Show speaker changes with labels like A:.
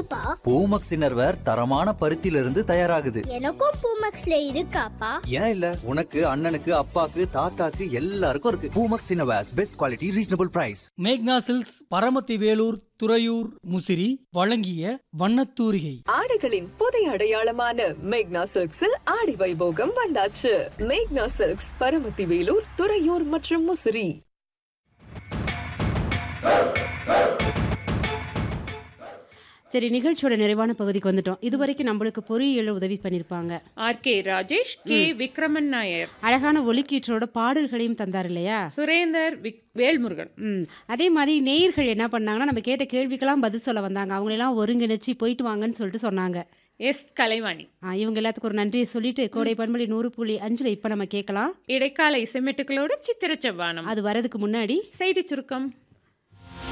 A: இருக்குப்பா
B: பூமக்ஸ் இன்னர்வேர் தரமான பருத்தியிலிருந்து தயாராகுது
A: எனக்கும் பூமெக்ஸ்ல இருக்காப்பா
B: ஏன் இல்ல உனக்கு அண்ணனுக்கு அப்பாக்கு தாத்தாக்கு எல்லாருக்கும் இருக்கு Poomex innerwears best quality reasonable price
C: Magna silks Paramathi Velur Thuraiyur Musiri வழங்கிய வண்ணத்தூரிகை
D: ஆடைகளின் புதிய அடையாளமான மேக்னா சில்க்ஸில் ஆடி வைபோகம் வந்தாச்சு மேக்னா சில்க்ஸ் பரமத்தி வேலூர் துறையூர் மற்றும் முசிறி
E: சரி நிகழ்ச்சியோட நிறைவான பகுதிக்கு வந்துட்டோம் இதுவரைக்கும் நம்மளுக்கு பொறியியல் உதவி பண்ணியிருப்பாங்க
F: R K Rajesh K Vikraman Nair
E: அழகான ஒலிக்கீற்றோட பாடல்களையும் தந்தார் இல்லையா
F: சுரேந்தர் விக் வேல்முருகன்
E: ம் அதே மாதிரி நேயர்கள் என்ன பண்ணாங்கன்னா நம்ம கேட்ட கேள்விக்கெல்லாம் பதில் சொல்ல வந்தாங்க அவங்களெல்லாம் ஒருங்கிணைச்சு போயிட்டு வாங்கன்னு சொல்லிட்டு சொன்னாங்க
F: எஸ் கலைவாணி
E: ஆ, இவங்க எல்லாத்துக்கும் ஒரு நன்றியை சொல்லிட்டு கோடை பண்பலி நூறு புள்ளி அஞ்சுல இப்போ நம்ம கேட்கலாம்
F: இடைக்கால இசைமெட்டுகளோடு சித்திர செவ்வானம்
E: அது வரதுக்கு முன்னாடி
F: செய்தி சுருக்கம்